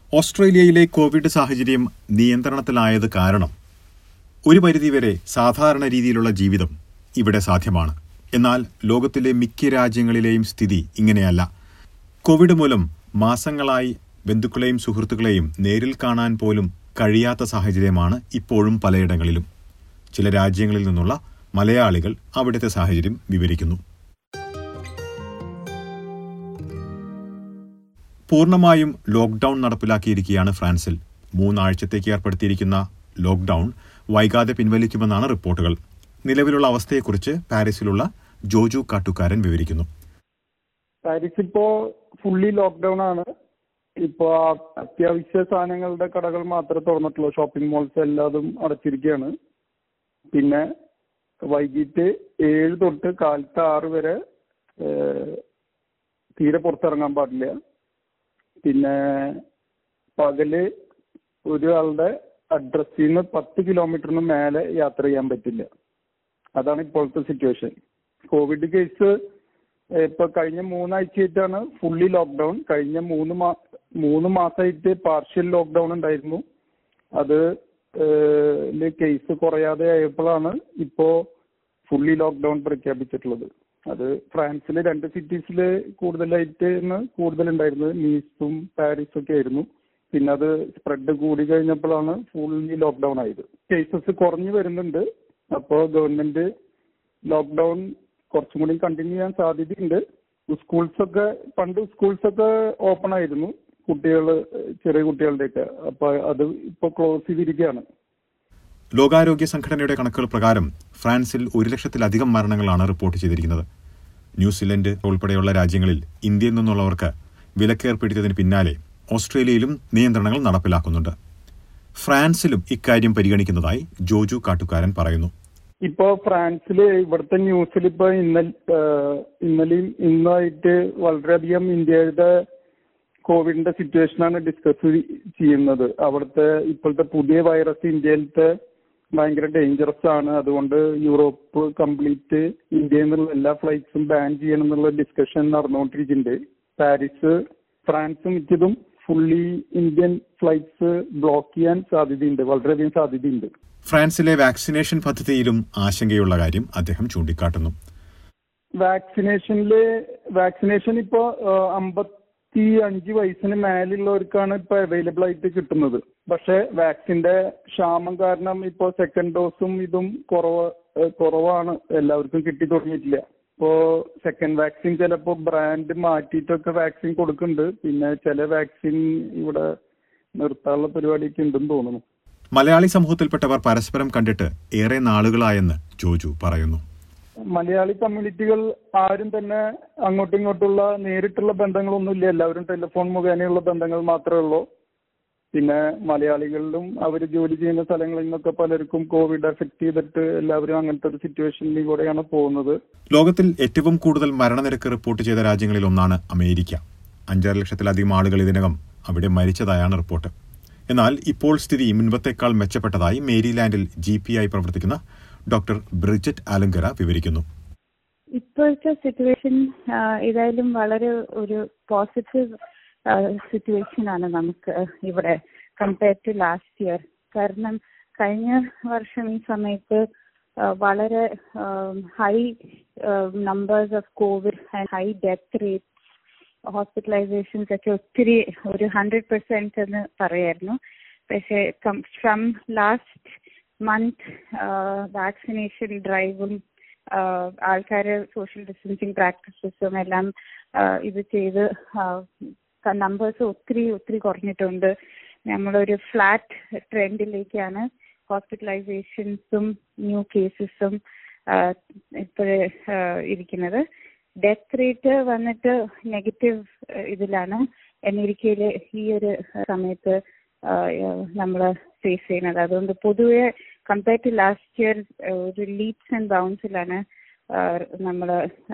ഓസ്ട്രേലിയയിലെ കോവിഡ് സാഹചര്യം നിയന്ത്രണത്തിലായത് കാരണം ഒരു പരിധിവരെ സാധാരണ രീതിയിലുള്ള ജീവിതം ഇവിടെ സാധ്യമാണ് എന്നാൽ ലോകത്തിലെ മിക്ക രാജ്യങ്ങളിലെയും സ്ഥിതി ഇങ്ങനെയല്ല കോവിഡ് മൂലം മാസങ്ങളായി ബന്ധുക്കളെയും സുഹൃത്തുക്കളെയും നേരിൽ കാണാൻ പോലും കഴിയാത്ത സാഹചര്യമാണ് ഇപ്പോഴും പലയിടങ്ങളിലും ചില രാജ്യങ്ങളിൽ നിന്നുള്ള മലയാളികൾ അവിടുത്തെ സാഹചര്യം വിവരിക്കുന്നു പൂർണ്ണമായും ലോക്ഡൌൺ നടപ്പിലാക്കിയിരിക്കുകയാണ് ഫ്രാൻസിൽ മൂന്നാഴ്ചത്തേക്ക് ഏർപ്പെടുത്തിയിരിക്കുന്ന ലോക്ഡൌൺ വൈകാതെ പിൻവലിക്കുമെന്നാണ് റിപ്പോർട്ടുകൾ നിലവിലുള്ള അവസ്ഥയെക്കുറിച്ച് പാരീസിലുള്ള ജോജു കാട്ടുകാരൻ വിവരിക്കുന്നു പാരീസ് ഇപ്പോ ഫുള്ളി ലോക്ക്ഡൌൺ ആണ് ഇപ്പോ അത്യാവശ്യ സാധനങ്ങളുടെ കടകൾ മാത്രമേ തുറന്നിട്ടുള്ളൂ ഷോപ്പിംഗ് മോൾസ് എല്ലാതും അടച്ചിരിക്കുകയാണ് പിന്നെ വൈകിട്ട് ഏഴ് തൊട്ട് കാലത്ത് ആറ് വരെ ഏഹ്, തീരെ പുറത്തിറങ്ങാൻ പാടില്ല പിന്നെ പകല് ഒരാളുടെ അഡ്രസ്സിൽ നിന്ന് പത്ത് കിലോമീറ്ററിന് മേലെ യാത്ര ചെയ്യാൻ പറ്റില്ല അതാണ് ഇപ്പോഴത്തെ സിറ്റുവേഷൻ കോവിഡ് കേസ് ഏഹ്, ഇപ്പൊ കഴിഞ്ഞ മൂന്നാഴ്ചയായിട്ടാണ് ഫുള്ളി ലോക്ക്ഡൌൺ കഴിഞ്ഞ മൂന്ന് മാ മൂന്ന് മാസമായിട്ട് പാർഷ്യൽ ലോക്ക്ഡൌൺ ഉണ്ടായിരുന്നു അത് ഏഹ്, കേസ് കുറയാതെ ആയപ്പോഴാണ് ഇപ്പോ ഫുള്ളി ലോക്ക്ഡൌൺ പ്രഖ്യാപിച്ചിട്ടുള്ളത് അത് ഫ്രാൻസിൽ രണ്ട് സിറ്റീസിൽ കൂടുതലായിട്ട് കൂടുതൽ ഉണ്ടായിരുന്നത് നീസും പാരീസും ഒക്കെ ആയിരുന്നു പിന്നെ അത് സ്പ്രെഡ് കൂടി കഴിഞ്ഞപ്പോഴാണ് ഫുള്ളി ലോക്ക്ഡൌൺ ആയത് കേസസ് കുറഞ്ഞു വരുന്നുണ്ട് അപ്പോൾ ഗവൺമെന്റ് ലോക്ക്ഡൌൺ കുറച്ചും കൂടി കണ്ടിന്യൂ ചെയ്യാൻ സാധ്യതയുണ്ട് സ്കൂൾസ് ഒക്കെ പണ്ട് സ്കൂൾസ് ഒക്കെ ഓപ്പൺ ആയിരുന്നു കുട്ടികൾ ചെറിയ കുട്ടികളുടെയൊക്കെ അപ്പൊ അത് ഇപ്പൊ ക്ലോസ് ചെയ്തിരിക്കുകയാണ് ലോകാരോഗ്യ സംഘടനയുടെ കണക്കുകൾ പ്രകാരം ഫ്രാൻസിൽ ഒരു ലക്ഷത്തിലധികം മരണങ്ങളാണ് റിപ്പോർട്ട് ചെയ്തിരിക്കുന്നത് ന്യൂസിലൻഡ് ഉൾപ്പെടെയുള്ള രാജ്യങ്ങളിൽ ഇന്ത്യയിൽ നിന്നുള്ളവർക്ക് വിലക്കേർപ്പെടുത്തിയതിന് പിന്നാലെ ഓസ്ട്രേലിയയിലും നിയന്ത്രണങ്ങൾ നടപ്പിലാക്കുന്നുണ്ട് ഫ്രാൻസിലും ഇക്കാര്യം പരിഗണിക്കുന്നതായി ജോജു കാട്ടുകാരൻ പറയുന്നു ഇപ്പോ ഫ്രാൻസില് ഇവിടുത്തെ ന്യൂസിൽ ഇപ്പൊ ഇന്നലെ ഏഹ് ഇന്നലെയും ഇന്നായിട്ട് വളരെയധികം ഇന്ത്യയുടെ കോവിഡിന്റെ സിറ്റുവേഷനാണ് ഡിസ്കസ് ചെയ്യുന്നത് അവിടുത്തെ ഇപ്പോഴത്തെ പുതിയ വൈറസ് ഇന്ത്യയിലത്തെ ഭയങ്കര ഡേഞ്ചറസ് ആണ് അതുകൊണ്ട് യൂറോപ്പ് കംപ്ലീറ്റ് ഇന്ത്യയിൽ നിന്നുള്ള എല്ലാ ഫ്ലൈറ്റ്സും ബാൻ ചെയ്യണം എന്നുള്ള ഡിസ്കഷൻ നടന്നുകൊണ്ടിരിക്കുന്നുണ്ട് പാരീസ് ഫ്രാൻസും മിക്കതും ഫുള്ളി ഇന്ത്യൻ ഫ്ലൈറ്റ്സ് ബ്ലോക്ക് ചെയ്യാൻ സാധ്യതയുണ്ട് വളരെയധികം സാധ്യതയുണ്ട് ഫ്രാൻസിലെ വാക്സിനേഷൻ പദ്ധതിയിലും ആശങ്കയുള്ള കാര്യം അദ്ദേഹം ചൂണ്ടിക്കാട്ടുന്നു വാക്സിനേഷനില് വാക്സിനേഷൻ ഇപ്പോ അമ്പത്തി അഞ്ച് വയസ്സിന് മേലുള്ളവർക്കാണ് ഇപ്പൊ അവൈലബിൾ ആയിട്ട് കിട്ടുന്നത് പക്ഷെ വാക്സിന്റെ ക്ഷാമം കാരണം ഇപ്പോ സെക്കൻഡ് ഡോസും ഇതും കുറവ് ഏഹ് കുറവാണ് എല്ലാവർക്കും കിട്ടി തുടങ്ങിയിട്ടില്ല ഇപ്പോ സെക്കൻഡ് വാക്സിൻ ചിലപ്പോ ബ്രാൻഡ് മാറ്റിയിട്ടൊക്കെ വാക്സിൻ കൊടുക്കുന്നുണ്ട് പിന്നെ ചില വാക്സിൻ ഇവിടെ നിർത്താനുള്ള പരിപാടിയൊക്കെ ഉണ്ടെന്ന് തോന്നുന്നു മലയാളി സമൂഹത്തിൽപ്പെട്ടവർ പരസ്പരം കണ്ടിട്ട് ഏറെ നാളുകളായെന്ന് ജോജു പറയുന്നു മലയാളി കമ്മ്യൂണിറ്റികൾ ആരും തന്നെ അങ്ങോട്ടും ഇങ്ങോട്ടുള്ള നേരിട്ടുള്ള ബന്ധങ്ങളൊന്നുമില്ല എല്ലാവരും ടെലിഫോൺ മുഖേനയുള്ള ബന്ധങ്ങൾ മാത്രമേ ഉള്ളൂ പിന്നെ മലയാളികളിലും അവർ ജോലി ചെയ്യുന്ന സ്ഥലങ്ങളിൽ നിന്നൊക്കെ പലർക്കും കോവിഡ് എഫക്ട് ചെയ്തിട്ട് എല്ലാവരും അങ്ങനത്തെ ഒരു സിറ്റുവേഷനിൽ കൂടെയാണ് പോകുന്നത് ലോകത്തിൽ ഏറ്റവും കൂടുതൽ മരണനിരക്ക് റിപ്പോർട്ട് ചെയ്ത രാജ്യങ്ങളിൽ ഒന്നാണ് അമേരിക്ക അഞ്ചര ലക്ഷത്തിലധികം ആളുകൾ ഇതിനകം അവിടെ മരിച്ചതായാണ് റിപ്പോർട്ട് എന്നാൽ ഇപ്പോൾ സ്ഥിതി മുൻപത്തേക്കാൾ മെച്ചപ്പെട്ടതായി മേരിലാൻഡിൽ ജി പി ആയി പ്രവർത്തിക്കുന്ന ഡോക്ടർ ബ്രിജറ്റ് ആലങ്കര വിവരിക്കുന്നു ഇപ്പോഴത്തെ സിറ്റുവേഷൻ ഏതായാലും വളരെ ഒരു പോസിറ്റീവ് സിറ്റുവേഷൻ ആണ് നമുക്ക് ഇവിടെ കമ്പയർ ടു ലാസ്റ്റ് ഇയർ കാരണം കഴിഞ്ഞ വർഷം ഈ സമയത്ത് ആ, വളരെ high numbers of Covid and high death rate hospitalisations ഒക്കെ ഒത്തിരി ഒരു ഹൺഡ്രഡ് പെർസെന്റ് എന്ന് പറയായിരുന്നു പക്ഷേ ഫ്രം ലാസ്റ്റ് മന്ത് വാക്സിനേഷൻ ഡ്രൈവും ആൾക്കാർ സോഷ്യൽ ഡിസ്റ്റൻസിങ് പ്രാക്ടീസസും എല്ലാം ആ, ഇത് ചെയ്ത് നമ്പേഴ്സ് ഒത്തിരി ഒത്തിരി കുറഞ്ഞിട്ടുണ്ട് നമ്മളൊരു ഫ്ലാറ്റ് ട്രെൻഡിലേക്കാണ് ഹോസ്പിറ്റലൈസേഷൻസും ന്യൂ കേസസും ഇപ്പോഴേ ഇരിക്കുന്നത് ഡെത്ത് റേറ്റ് വന്നിട്ട് നെഗറ്റീവ് ഇതിലാണ് അമേരിക്കയിൽ ഈ ഒരു സമയത്ത് നമ്മൾ ഫേസ് ചെയ്യുന്നത് അതുകൊണ്ട് പൊതുവെ കമ്പയർ ടു ലാസ്റ്റ് ഇയർ ഒരു ലീപ്സ് ആൻഡ് ബൗൺസിലാണ് നമ്മൾ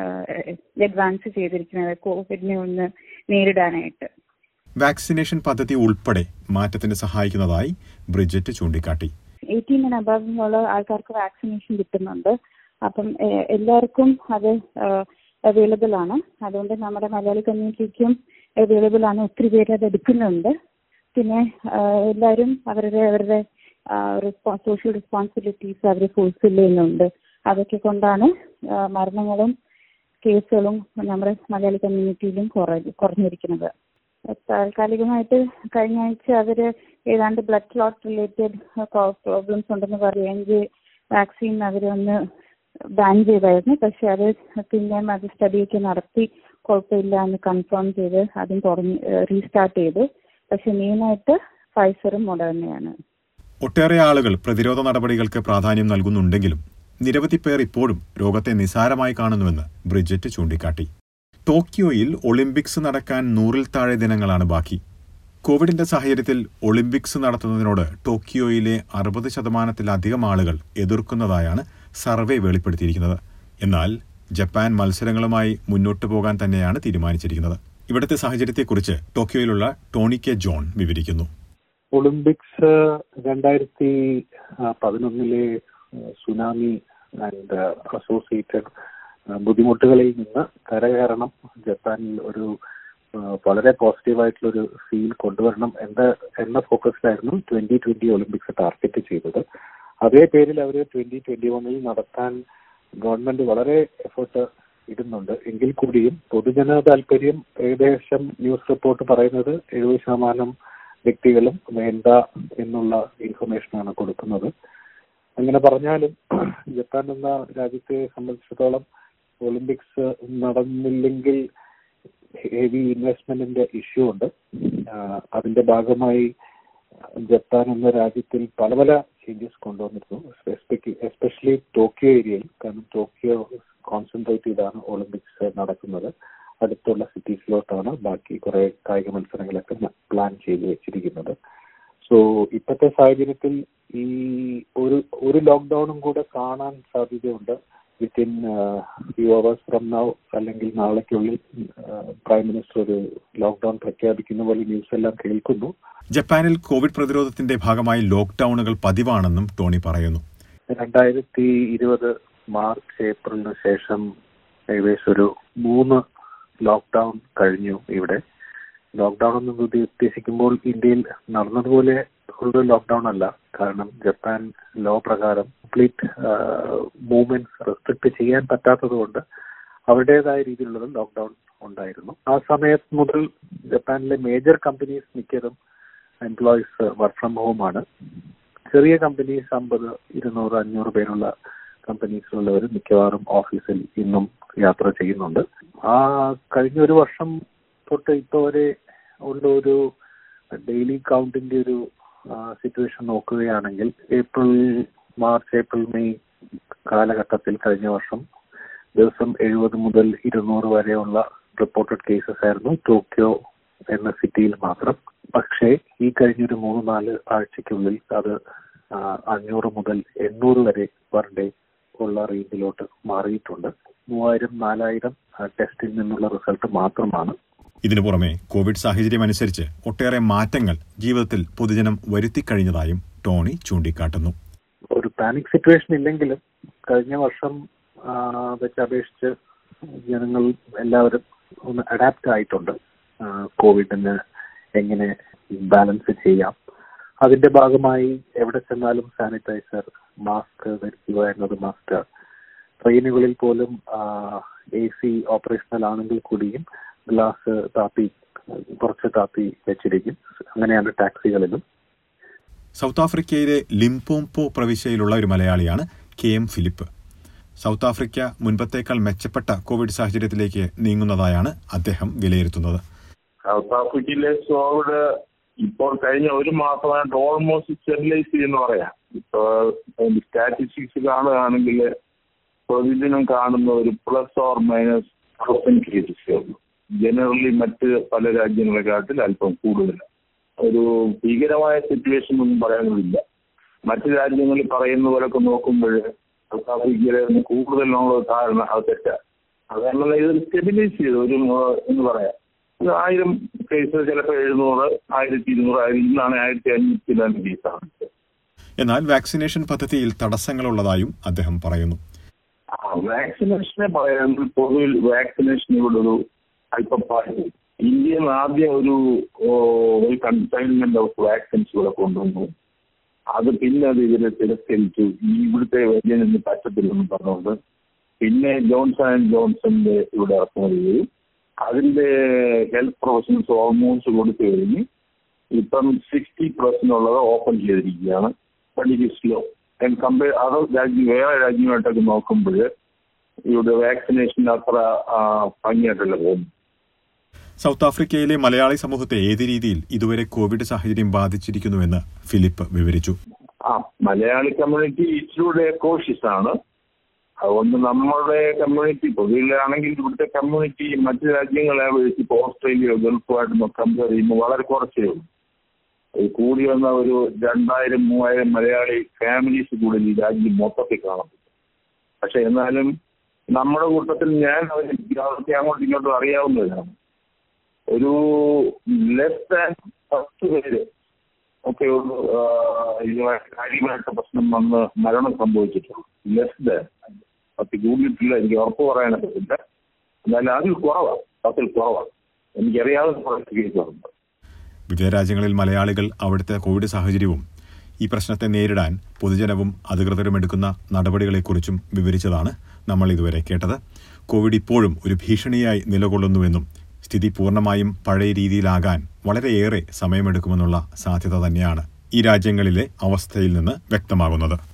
അഡ്വാൻസ് ചെയ്തിരിക്കുന്നത് കോവിഡിനെ ഒന്ന് നേരിടാനായിട്ട് വാക്സിനേഷൻ പദ്ധതി ഉൾപ്പെടെ മാറ്റത്തിന് സഹായിക്കുന്നതായി ബ്രിജറ്റ് ചൂണ്ടിക്കാട്ടി എയ്റ്റീൻ ആൻഡ് അബവ് ഉള്ള ആൾക്കാർക്ക് വാക്സിനേഷൻ കിട്ടുന്നുണ്ട് അപ്പം എ- എല്ലാവർക്കും അത് അവൈലബിൾ ആണ് അതുകൊണ്ട് നമ്മുടെ മലയാളി കമ്മ്യൂണിറ്റിക്കും അവൈലബിൾ ആണ് ഒത്തിരി പേര് അത് എടുക്കുന്നുണ്ട് പിന്നെ ആഹ് എല്ലാവരും അവരുടെ അവരുടെ സോഷ്യൽ റെസ്പോൺസിബിലിറ്റീസ് അവർ ഫുൾഫിൽ ചെയ്യുന്നുണ്ട് അതൊക്കെ കൊണ്ടാണ് ആഹ് മരണങ്ങളും കേസുകളും നമ്മുടെ മലയാളി കമ്മ്യൂണിറ്റിയിലും കുറ കുറഞ്ഞിരിക്കുന്നത് താൽക്കാലികമായിട്ട് കഴിഞ്ഞ ആഴ്ച അവര് ഏതാണ്ട് ബ്ലഡ് ക്ലോട്ട് റിലേറ്റഡ് പ്രോബ്ലംസ് ഉണ്ടെന്ന് പറയുകയും വാക്സിൻ അവരൊന്ന് ബാൻ ചെയ്തായിരുന്നു പക്ഷെ അത് പിന്നെയും അത് സ്റ്റഡിയൊക്കെ നടത്തി കുഴപ്പമില്ല എന്ന് കൺഫേം ചെയ്ത് അതും തുറന്ന് റീസ്റ്റാർട്ട് ചെയ്തു പക്ഷെ മെയിനായിട്ട് ഫൈസറും മൊഡേണയാണ് ഒട്ടേറെ ആളുകൾ പ്രതിരോധ നടപടികൾക്ക് പ്രാധാന്യം നൽകുന്നുണ്ടെങ്കിലും നിരവധി പേർ ഇപ്പോഴും രോഗത്തെ നിസാരമായി കാണുന്നുവെന്ന് ബ്രിജറ്റ് ചൂണ്ടിക്കാട്ടി ടോക്കിയോയിൽ ഒളിമ്പിക്സ് നടക്കാൻ നൂറിൽ താഴെ ദിനങ്ങളാണ് ബാക്കി കോവിഡിന്റെ സാഹചര്യത്തിൽ ഒളിമ്പിക്സ് നടത്തുന്നതിനോട് ടോക്കിയോയിലെ അറുപത് ശതമാനത്തിലധികം ആളുകൾ എതിർക്കുന്നതായാണ് സർവേ വെളിപ്പെടുത്തിയിരിക്കുന്നത് എന്നാൽ ജപ്പാൻ മത്സരങ്ങളുമായി മുന്നോട്ടു പോകാൻ തന്നെയാണ് തീരുമാനിച്ചിരിക്കുന്നത് ഇവിടുത്തെ സാഹചര്യത്തെക്കുറിച്ച് ടോക്കിയോയിലുള്ള ടോണി കെ ജോൺ വിവരിക്കുന്നു ഒളിമ്പിക്സ് രണ്ടായിരത്തി പതിനൊന്നിലെ സുനാമി ആൻഡ് അസോസിയേറ്റഡ് ബുദ്ധിമുട്ടുകളിൽ നിന്ന് കരകയറണം ജപ്പാനിൽ ഒരു ആ, വളരെ പോസിറ്റീവായിട്ടുള്ള ഒരു ഫീൽ കൊണ്ടുവരണം എന്ന എന്ന ഫോക്കസിലായിരുന്നു ട്വന്റി ട്വന്റി ഒളിമ്പിക്സ് ടാർഗറ്റ് ചെയ്തത് അതേ പേരിൽ അവർ ട്വന്റി ട്വന്റി വണ്ണിൽ നടത്താൻ ഗവൺമെന്റ് വളരെ എഫേർട്ട് ഇടുന്നുണ്ട് എങ്കിൽ കൂടിയും പൊതുജന താല്പര്യം ഏകദേശം ന്യൂസ് റിപ്പോർട്ട് പറയുന്നത് എഴുപത് ശതമാനം വ്യക്തികളും വേണ്ട എന്നുള്ള ഇൻഫർമേഷനാണ് കൊടുക്കുന്നത് അങ്ങനെ പറഞ്ഞാലും ജപ്പാൻ എന്ന രാജ്യത്തെ സംബന്ധിച്ചിടത്തോളം ഒളിമ്പിക്സ് നടന്നില്ലെങ്കിൽ ഹെവി ഇൻവെസ്റ്റ്മെന്റിന്റെ ഇഷ്യൂ ഉണ്ട് ആഹ് അതിന്റെ ഭാഗമായി ജപ്പാൻ എന്ന രാജ്യത്തിൽ പല പല ചേഞ്ചസ് കൊണ്ടുവന്നിരുന്നു എസ്പെഷ്യലി ടോക്കിയോ ഏരിയയിൽ കാരണം ടോക്കിയോ കോൺസെൻട്രേറ്റ് ചെയ്താണ് ഒളിമ്പിക്സ് നടക്കുന്നത് അടുത്തുള്ള സിറ്റീസിലോട്ടാണ് ബാക്കി കുറെ കായിക മത്സരങ്ങളൊക്കെ പ്ലാൻ ചെയ്ത് വെച്ചിരിക്കുന്നത് സോ ഇപ്പോഴത്തെ സാഹചര്യത്തിൽ ഈ ഒരു ഒരു ലോക്ക്ഡൌണും കൂടെ കാണാൻ സാധ്യതയുണ്ട് within few hours from now അല്ലെങ്കിൽ നാളേക്കുള്ളിൽ പ്രൈം മിനിസ്റ്റർ ഒരു ലോക്ക്ഡൌൺ പ്രഖ്യാപിക്കുന്ന പോലെ ന്യൂസ് എല്ലാം കേൾക്കുന്നു ജപ്പാനിൽ കോവിഡ് പ്രതിരോധത്തിന്റെ ഭാഗമായി ലോക്ക്ഡൌണുകൾ പതിവാണെന്നും ടോണി പറയുന്നു രണ്ടായിരത്തി ഇരുപത് മാർച്ച് ഏപ്രിലിന് ശേഷം ഏകദേശം ഒരു മൂന്ന് ലോക്ക്ഡൌൺ കഴിഞ്ഞു ഇവിടെ ലോക്ക്ഡൌൺ എന്ന് ഉദ്ദ- ഉദ്ദേശിക്കുമ്പോൾ ഇന്ത്യയിൽ നടന്നതുപോലെ ഉള്ള ലോക്ക്ഡൌൺ അല്ല കാരണം ജപ്പാൻ ലോ പ്രകാരം കംപ്ലീറ്റ് മൂവ്മെന്റ്സ് റെസ്ട്രിക്ട് ചെയ്യാൻ പറ്റാത്തത് കൊണ്ട് അവരുടേതായ രീതിയിലുള്ള ലോക്ക്ഡൌൺ ഉണ്ടായിരുന്നു ആ സമയത്ത് മുതൽ ജപ്പാനിലെ മേജർ കമ്പനീസ് മിക്കതും എംപ്ലോയീസ് വർക്ക് ഫ്രം ഹോം ആണ് ചെറിയ കമ്പനീസ് അമ്പത് ഇരുന്നൂറ് അഞ്ഞൂറ് പേരുള്ള കമ്പനീസിലുള്ളവർ മിക്കവാറും ഓഫീസിൽ ഇന്നും യാത്ര ചെയ്യുന്നുണ്ട് ആ കഴിഞ്ഞ ഒരു വർഷം തൊട്ട് ഇപ്പൊ വരെ ഉള്ള ഒരു ഡെയിലി കൗണ്ടിന്റെ ഒരു സിറ്റുവേഷൻ നോക്കുകയാണെങ്കിൽ ഏപ്രിൽ മാർച്ച് ഏപ്രിൽ മെയ് കാലഘട്ടത്തിൽ കഴിഞ്ഞ വർഷം ദിവസം എഴുപത് മുതൽ ഇരുന്നൂറ് വരെയുള്ള റിപ്പോർട്ടഡ് കേസസ് ആയിരുന്നു ടോക്കിയോ എന്ന സിറ്റിയിൽ മാത്രം പക്ഷേ ഈ കഴിഞ്ഞൊരു മൂന്ന് നാല് ആഴ്ചയ്ക്കുള്ളിൽ അത് ആ, അഞ്ഞൂറ് മുതൽ എണ്ണൂറ് വരെ പെർ ഡേ ഉള്ള റേഞ്ചിലോട്ട് മാറിയിട്ടുണ്ട് മൂവായിരം നാലായിരം ടെസ്റ്റിൽ നിന്നുള്ള റിസൾട്ട് മാത്രമാണ് ഇതിനു പുറമെ കോവിഡ് സാഹചര്യം അനുസരിച്ച് ഒട്ടേറെ മാറ്റങ്ങൾ ജീവിതത്തിൽ പൊതുജനം വരുത്തിക്കഴിഞ്ഞതായും ടോണി ചൂണ്ടിക്കാട്ടുന്നു ഒരു പാനിക് സിറ്റുവേഷൻ ഇല്ലെങ്കിലും കഴിഞ്ഞ വർഷം ആ, വെച്ച് അപേക്ഷിച്ച് ജനങ്ങൾ എല്ലാവരും ഒന്ന് അഡാപ്റ്റ് ആയിട്ടുണ്ട് ആ, കോവിഡിന് എങ്ങനെ ബാലൻസ് ചെയ്യാം അതിന്റെ ഭാഗമായി എവിടെ ചെന്നാലും സാനിറ്റൈസർ മാസ്ക് ധരിക്കുക എന്നത് മസ്റ്റ് ട്രെയിനുകളിൽ പോലും എ സി ഓപ്പറേഷണൽ ആണെങ്കിൽ കൂടിയും ഗ്ലാസ് താപ്പി കുറച്ച് താപ്പി വെച്ചിരിക്കും അങ്ങനെയാണ് ടാക്സികളിലും സൗത്ത് ആഫ്രിക്കയിലെ ലിംപോംപോ പ്രവിശ്യയിലുള്ള ഒരു മലയാളിയാണ് K M Philip South Africa മുൻപത്തേക്കാൾ മെച്ചപ്പെട്ട കോവിഡ് സാഹചര്യത്തിലേക്ക് നീങ്ങുന്നതായാണ് അദ്ദേഹം വിലയിരുത്തുന്നത് സൗത്ത് ആഫ്രിക്കയിലെ കോവിഡ് ഇപ്പോൾ കഴിഞ്ഞ ഒരു മാസമായിട്ട് ഓൾമോസ്റ്റ് സ്റ്റെറിലൈസ് ചെയ്യുന്ന പറയാം ഇപ്പൊ സ്റ്റാറ്റിസ്റ്റിക്സ് കാണുകയാണെങ്കിൽ പ്രതിദിനം കാണുന്ന ഒരു പ്ലസ് ഓർ മൈനസ് തൗസൻഡ് കേസസേ ഉള്ളൂ ജനറലി മറ്റ് പല രാജ്യങ്ങളെക്കാട്ടിൽ അല്പം കൂടുതൽ ഒരു ഭീകരമായ സിറ്റുവേഷൻ ഒന്നും പറയാനില്ല മറ്റ് രാജ്യങ്ങളിൽ പറയുന്ന പോലൊക്കെ നോക്കുമ്പോൾ സൗത്ത് ആഫ്രിക്കയിലെ കൂടുതലുള്ള ധാരണ അത് തെറ്റാണ് അതുകൊണ്ട് ഇത് സ്റ്റെബിലൈസ് ചെയ്തു ഒരു ഏഹ്, എന്ന് പറയാം ഒരു ആയിരം കേസ് ചിലപ്പോൾ എഴുന്നൂറ് ആയിരത്തി ഇരുന്നൂറ് ആയിരം ഇന്നാണ് ആയിരത്തി അഞ്ഞൂറ്റി രണ്ട് കേസാണ് എന്നാൽ വാക്സിനേഷൻ പദ്ധതിയിൽ തടസ്സങ്ങളുള്ളതായും അദ്ദേഹം പറയുന്നു വാക്സിനേഷനെ പറയുന്നത് പൊതുവിൽ വാക്സിനേഷൻ ഇവിടെ ഒരു അല്പം പാടി ഇന്ത്യയിൽ നിന്ന് ആദ്യം ഒരു ഓ, ഒരു കൺസൈൻമെന്റ് ഓഫ് വാക്സിൻസ് ഇവിടെ കൊണ്ടുവന്നു അത് പിന്നെ അത് ഇവരെ തിരസ്കരിച്ചു ഈ ഇവിടുത്തെ വൈദ്യനൊന്നും പറ്റത്തില്ലെന്ന് പറഞ്ഞുകൊണ്ട് പിന്നെ ജോൺസൺ ആൻഡ് ജോൺസന്റെ ഇവിടെ ഇറക്കുമതി ചെയ്തു അതിന്റെ ഹെൽത്ത് പ്രൊഫഷണൽസ് ഓൾമോസ്റ്റ് കൊടുത്തു കഴിഞ്ഞ് ഇപ്പം സിക്സ്റ്റി പെർസെന്റ് ഉള്ളത് ഓപ്പൺ ചെയ്തിരിക്കുകയാണ് but it is slow and compare other രാജ്യം വേറെ രാജ്യമായിട്ടൊക്കെ നോക്കുമ്പോൾ ഇവിടെ വാക്സിനേഷൻ അത്ര ആ, ഭംഗിയായിട്ടല്ല പോകുന്നു സൗത്ത് ആഫ്രിക്കയിലെ മലയാളി സമൂഹത്തെ ഏത് രീതിയിൽ ഇതുവരെ കോവിഡ് സാഹചര്യം ബാധിച്ചിരിക്കുന്നുവെന്ന് ഫിലിപ്പ് വിവരിച്ചു ആ മലയാളി കമ്മ്യൂണിറ്റി ഇച്ചിരൂടെ കോഷ്യസ് ആണ് അതുകൊണ്ട് നമ്മുടെ കമ്മ്യൂണിറ്റി പൊതുവിലാണെങ്കിൽ ഇവിടുത്തെ കമ്മ്യൂണിറ്റി മറ്റു രാജ്യങ്ങളെ അപേക്ഷിച്ച് ഇപ്പോൾ ഓസ്ട്രേലിയ ഗൾഫുമായിട്ട് കമ്പയർ ചെയ്യുമ്പോൾ വളരെ കുറച്ചേ ഉള്ളൂ ഈ കൂടി വന്ന ഒരു രണ്ടായിരം മൂവായിരം മലയാളി ഫാമിലീസ് കൂടി ഈ രാജ്യം മൊത്തത്തിൽ കാണും പക്ഷെ എന്നാലും നമ്മുടെ കൂട്ടത്തിൽ ഞാൻ അവർക്ക് അങ്ങോട്ടും ഇങ്ങോട്ടും അറിയാവുന്നവരാണ് ഒരു ലെസ് ദാൻ പത്ത് പേര് ഒക്കെ ഒരു ആ, ഇതുമായിട്ട് കാര്യമായിട്ട് പ്രശ്നം വന്ന് മരണം സംഭവിച്ചിട്ടുള്ളൂ ലെസ് ദാൻ പത്ത് കൂടിയിട്ടില്ല എനിക്ക് ഉറപ്പ് പറയാൻ പറ്റില്ല എന്നാലും അതിൽ കുറവാണ് പത്തിൽ കുറവാണ് എനിക്കറിയാവുന്ന കുറച്ച് കേസുകളുണ്ട് വിവിധ രാജ്യങ്ങളിൽ മലയാളികൾ അവിടുത്തെ കോവിഡ് സാഹചര്യവും ഈ പ്രശ്നത്തെ നേരിടാൻ പൊതുജനവും അധികൃതരും എടുക്കുന്ന നടപടികളെക്കുറിച്ചും വിവരിച്ചതാണ് നമ്മൾ ഇതുവരെ കേട്ടത് കോവിഡ് ഇപ്പോഴും ഒരു ഭീഷണിയായി നിലകൊള്ളുന്നുവെന്നും സ്ഥിതി പൂർണ്ണമായും പഴയ രീതിയിലാകാൻ വളരെയേറെ സമയമെടുക്കുമെന്നുള്ള സാധ്യത തന്നെയാണ് ഈ രാജ്യങ്ങളിലെ അവസ്ഥയിൽ നിന്ന് വ്യക്തമാകുന്നത്